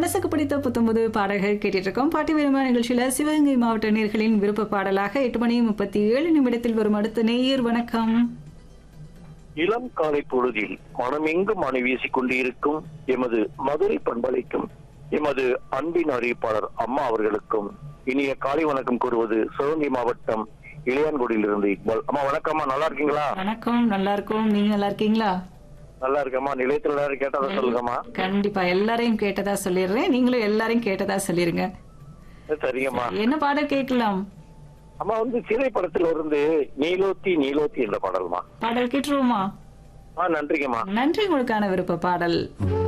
மனசுக்கு பிடித்த புத்தம்புது பாடல்கள் கேட்டுட்டு இருக்கோம் பாட்டி விரும்ப நிகழ்ச்சியில சிவகங்கை மாவட்ட நேர்களின் விருப்ப பாடலாக எட்டு மணி முப்பத்தி ஏழு நிமிடத்தில் வரும் அடுத்த நேயர் வணக்கம் இளம் காலை பொழுதில் மனமெங்கு மனை வீசிக் கொண்டிருக்கும் எமது மதுரை பண்பலைக்கும் எமது அன்பின் அறிவிப்பாளர் அம்மா அவர்களுக்கும் இனிய காலை வணக்கம் கூறுவது சிவகங்கை மாவட்டம் இளையான்குடியிலிருந்து இக்பால் அம்மா வணக்கம்மா நல்லா இருக்கீங்களா வணக்கம் நல்லா இருக்கும் நீங்க நல்லா இருக்கீங்களா நல்லா இருக்கம்மா நிலையத்தில் எல்லாரும் கேட்டதை சொல்லுங்கம்மா கண்டிப்பா எல்லாரையும் கேட்டதா சொல்லிடுறேன் நீங்களும் எல்லாரையும் கேட்டதா சொல்லிருங்க சரிங்கம்மா என்ன பாடல் கேட்கலாம் அம்மா வந்து சிறை படத்துல இருந்து நீலோத்தி நீலோத்தி என்ற பாடல்மா பாடல் கேட்டுருவோமா ஆ நன்றிங்கம்மா நன்றி உங்களுக்கான விருப்ப பாடல்